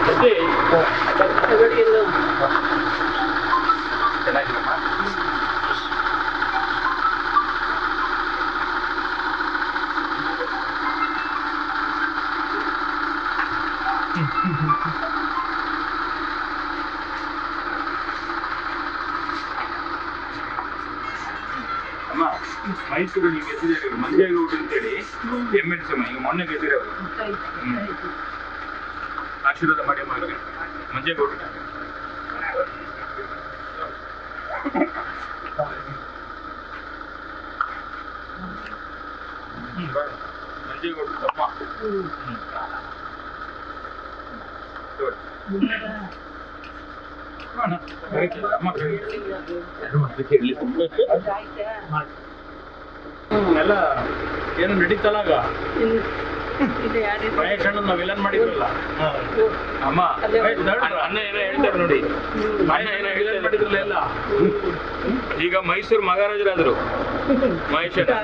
ಚೆನ್ನಾಗಿದೆಯಮ್ಮ ಅಮ್ಮ ಮೈಸೂರು ನೀವು ಗೆದ್ದಿದ್ದೀರಿ ಮಂಜೇಗೌಡ ಅಂತೇಳಿ ಎಮ್ ಎಲ್ ಸಿ ಅಮ್ಮ ಈಗ ಮೊನ್ನೆ ಗೆದ್ದಿರೋರು ಆಶೀರ್ವಾದ ಮಾಡಿ ಅಮ್ಮ ಅವ್ರಿಗೆ ಮಂಜೇಗೌಡ ಹ್ಮ್, ಬಾ. ಮಂಜೇಗೌಡ ತಮ್ಮ ಹ್ಮ್. ತಗೊಳ್ಳಿ. ಅಣ್ಣ, ಕರೀತಿಲ್ಲ, ಅಮ್ಮ ಕರೀತಿಲ್ಲ. ಎಲ್ಲ ಏನು ನಡೀತಲ್ಲ ಮಹೇಶ್ ಅಣ್ಣ ನಾವು ವಿಲನ್ ಮಾಡಿದ್ರಲ್ಲ ಅಮ್ಮ ಅಣ್ಣ ಅಣ್ಣ ಏನೋ ಹೇಳ್ತಾರೆ ನೋಡಿ ಅಣ್ಣ ಏನೋ ವಿಲನ್ ಮಾಡಿದ್ರಲ್ಲ ಎಲ್ಲ ಈಗ ಮೈಸೂರು ಮಹಾರಾಜರಾದ್ರು ಮಹೇಶ್ ಅಣ್ಣ.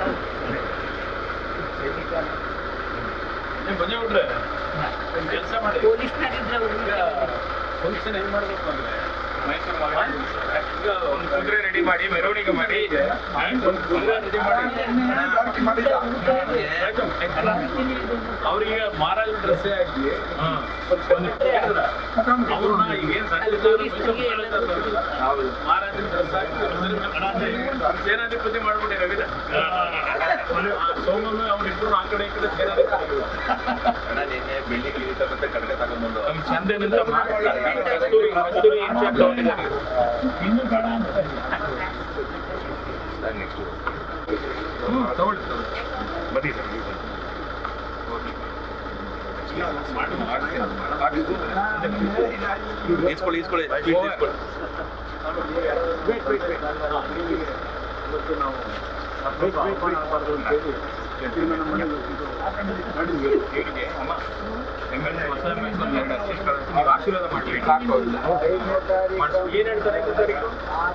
ನೀವು ಬಂದೇ ಬಿಡ್ರೆ ಕೆಲಸ ಮಾಡಿ ಫಂಕ್ಷನ್ ಹೆಂಗ್ ಮಾಡ್ಬೇಕು ಅಂದ್ರೆ ಮೈಸೂರು ಮಹಾರಾಜ ಈಗ ಒಂದು ಕುದುರೆ ರೆಡಿ ಮಾಡಿ ಮೆರವಣಿಗೆ ಮಾಡಿ ಒಂದು ಕುದುರೆ ರೆಡಿ ಮಾಡಿ ಅವ್ರಿಗೆ ಮಹಾರಾಜ ಡ್ರೆಸ್ಸೇ ಹಾಕಿ ಅವ್ರನ್ನ ಈಗೇನ್ ಹೌದು ಮಹಾರಾಜನ ಡ್ರೆಸ್ ಹಾಕಿ ಸೇನಾಧಿಪತಿ ಮಾಡ್ಬಿಟ್ಟೆ ರವಿದ ಸೋಮನು ಅವ್ರಿಬ್ರು ಆ ಕಡೆ ಈ ಕಡೆ ಸೇನಾಧಿಪತಿ ನಮ್ ಚಂದೆ ನಿಂತಮ್ಮ ಕಸ್ತೂರಿ ಕಸ್ತೂರಿ ಇನ್ಚಾರ್ಜ್ ತಗೊಂಡಿದ್ದಾರೆ ಹ್ಮ್ ತಗೊಳ್ಳಿ ತಗೊಳ್ಳಿ ಬನ್ನಿ ಸರ್ ನೀವು ಬನ್ನಿ. ಈಸ್ಕೊಳ್ಳಿ ಈಸ್ಕೊಳ್ಳಿ ಇವರಿಗೆ ಅಮ್ಮ ಎಮ್.ಎಲ್.ಎ. ಹೊಸ ಮೈಸೂರು ಎರಡು assistant ನೀವು ಆಶೀರ್ವಾದ ಮಾಡ್ಲಿ ಸಾಕು ಮಾಡಿಸಿ ಏನ್ ಹೇಳ್ತಾರೆ ಐದು ತಾರೀಕು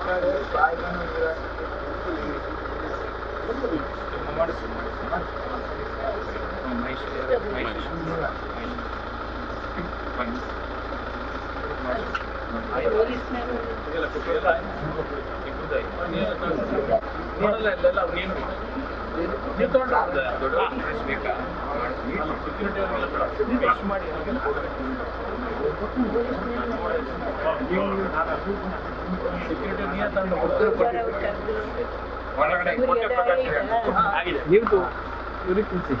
ಮಾಡಿಸಿ ಹ್ಮ್, ಮೈಸೂರು ಮೈಸೂರು ಬನ್ನಿ ಇದೆಲ್ಲ ಕುಟ್ಟಿ ಎಲ್ಲ ನೋಡಲ್ಲ ಇಲ್ಲೆಲ್ಲ ಅವ್ರು ಏನು ನೀವು ತಗೊಂಡ್ರೆ ದೊಡ್ಡ ಡ್ರೆಸ್ ಬೇಕಾ ಸೆಕ್ಯೂರಿಟಿ ಅವರೆಲ್ಲ ವಿಶ್ ಮಾಡಿ ಸೆಕ್ಯೂರಿಟಿ ನೀವೇ ತಂದು ಕೊಡ್ತಾರೆ ಒಳಗಡೆ ಕೋಟೆ ಪ್ರಕಾಶ್ ಇದೆ. ಆಗಿದೆ ನೀವು ಇವ್ರಿಗೆ ತಿಳಿಸಿ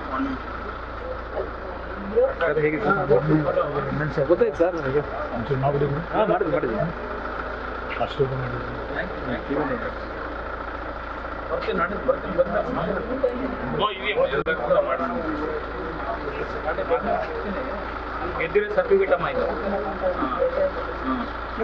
ಸರ್ ಹೇಗೆ ಗೊತ್ತಾಯ್ತು ಸರ್ ನನಗೆ ಹಾಂ ಮಾಡಿದ್ವಿ ಮಾಡಿದ್ವಿ ಬರ್ತೀನಿ ನಾಡಿದ್ದು ಬರ್ತೀನಿ ಬಂದ ಓ ಇದೆಯಮ್ಮ ಎಲ್ಲ ಕೂಡ ಮಾಡಿ ಗೆದ್ದಿರೋ ಸರ್ಟಿಫಿಕೇಟ್ ಅಮ್ಮ ಇದು ಹ್ಮ್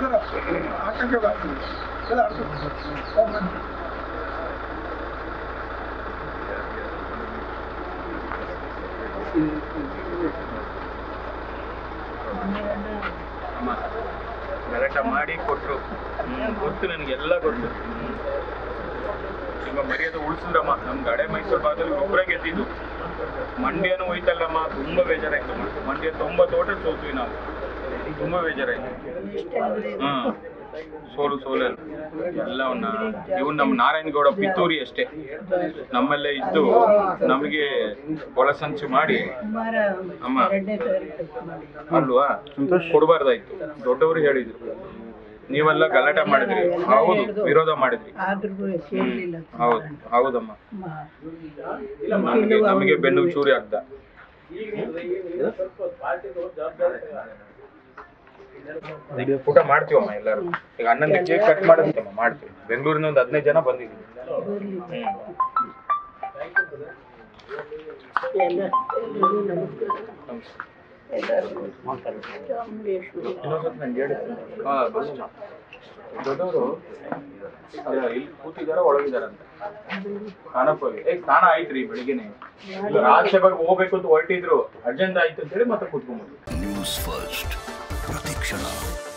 ಅಮ್ಮ ಗಲಾಟ ಮಾಡಿ ಕೊಟ್ರು ಹ್ಮ್, ಗೊತ್ತು ನನಗೆಲ್ಲ ಗೊತ್ತು ಹ್ಮ್. ನಿಮ್ಮ ಮರ್ಯಾದೆ ಉಳಿಸಿದ್ರಮ್ಮ ನಮ್ಮ ಗಡೆ ಮೈಸೂರು ಭಾಗದಲ್ಲಿ ಒಬ್ಬರೇ ಗೆದ್ದಿದ್ದು ಮಂಡ್ಯನೂ ಹೋಯ್ತಲ್ಲಮ್ಮ ತುಂಬ ಬೇಜಾರಾಯ್ತು ಮಂಡ್ಯ ತೊಂಬತ್ತು ಹೋಟೆಲ್ ಸೋತ್ವಿ ನಾವು ತುಂಬ ಬೇಜಾರಾಯ್ತು ಹ್ಮ್ ಸೋಲು ಸೋಲು ಎಲ್ಲವನ್ನ ಇವ್ನು ನಮ್ಮ ನಾರಾಯಣಗೌಡ ಪಿತ್ತೂರಿ ಅಷ್ಟೇ ನಮ್ಮಲ್ಲೇ ಇದ್ದು ನಮಗೆ ಒಳಸಂಚು ಮಾಡಿ ಅಮ್ಮ ಅಲ್ವಾ ಕೊಡಬಾರ್ದಾಯ್ತು ದೊಡ್ಡವರು ಹೇಳಿದ್ರು ನೀವೆಲ್ಲ ಗಲಾಟೆ ಮಾಡಿದ್ರಿ ಹೌದು ವಿರೋಧ ಮಾಡಿದ್ರಿ ಆದ್ರೂ ಸೇರ್ಲಿಲ್ಲ ಹೌದು ಹೌದಮ್ಮ ನಮಗೆ ನಮಗೆ ಬೆನ್ನು ಚೂರಿ ಆಗ್ದ ಊಟ ಮಾಡ್ತೀವಮ್ಮ ಎಲ್ಲರೂ ಈಗ ಹನ್ನೊಂದು ಕೇಕ್ ಕಟ್ ಮಾಡೋದಮ್ಮ ಮಾಡ್ತೀವಿ ಬೆಂಗಳೂರಿನ ಒಂದು ಹದಿನೈದು ಜನ ಬಂದಿದ್ದೀವಿ ಎಲ್ಲ ಎಲ್ರಿಗೂ ನಮಸ್ಕಾರ ಎಲ್ಲರಿಗೂ ಚಾಮುಂಡೇಶ್ವರಿ ಇನ್ನೊಂದ್ಸತಿ ನಂಗೆ ಹೇಳಿ ದೊಡ್ಡವರು ಇಲ್ಲಿ ಕೂತಿದಾರ ಒಳಗಿದಾರಂತ ಸ್ನಾನಕ್ಕೆ ಹೋಗಿ ಏ ಸ್ನಾನ ಆಯ್ತ್ರಿ ಬೆಳಿಗ್ಗೆನೆ ರಾಜ್ಯಸಭೆಗೆ ಹೋಗ್ಬೇಕು ಅಂತ ಹೊರಟಿದ್ರು ಅರ್ಜೆಂಟ್ ಆಯ್ತು ಅಂತ ಹೇಳಿ ಮತ್ತೆ ಕೂತ್ಕೊಂಡ್ಬಿಟ್ಟು ನ್ಯೂಸ್ ಫಸ್ಟ್ ಪ್ರತಿಕ್ಷಣ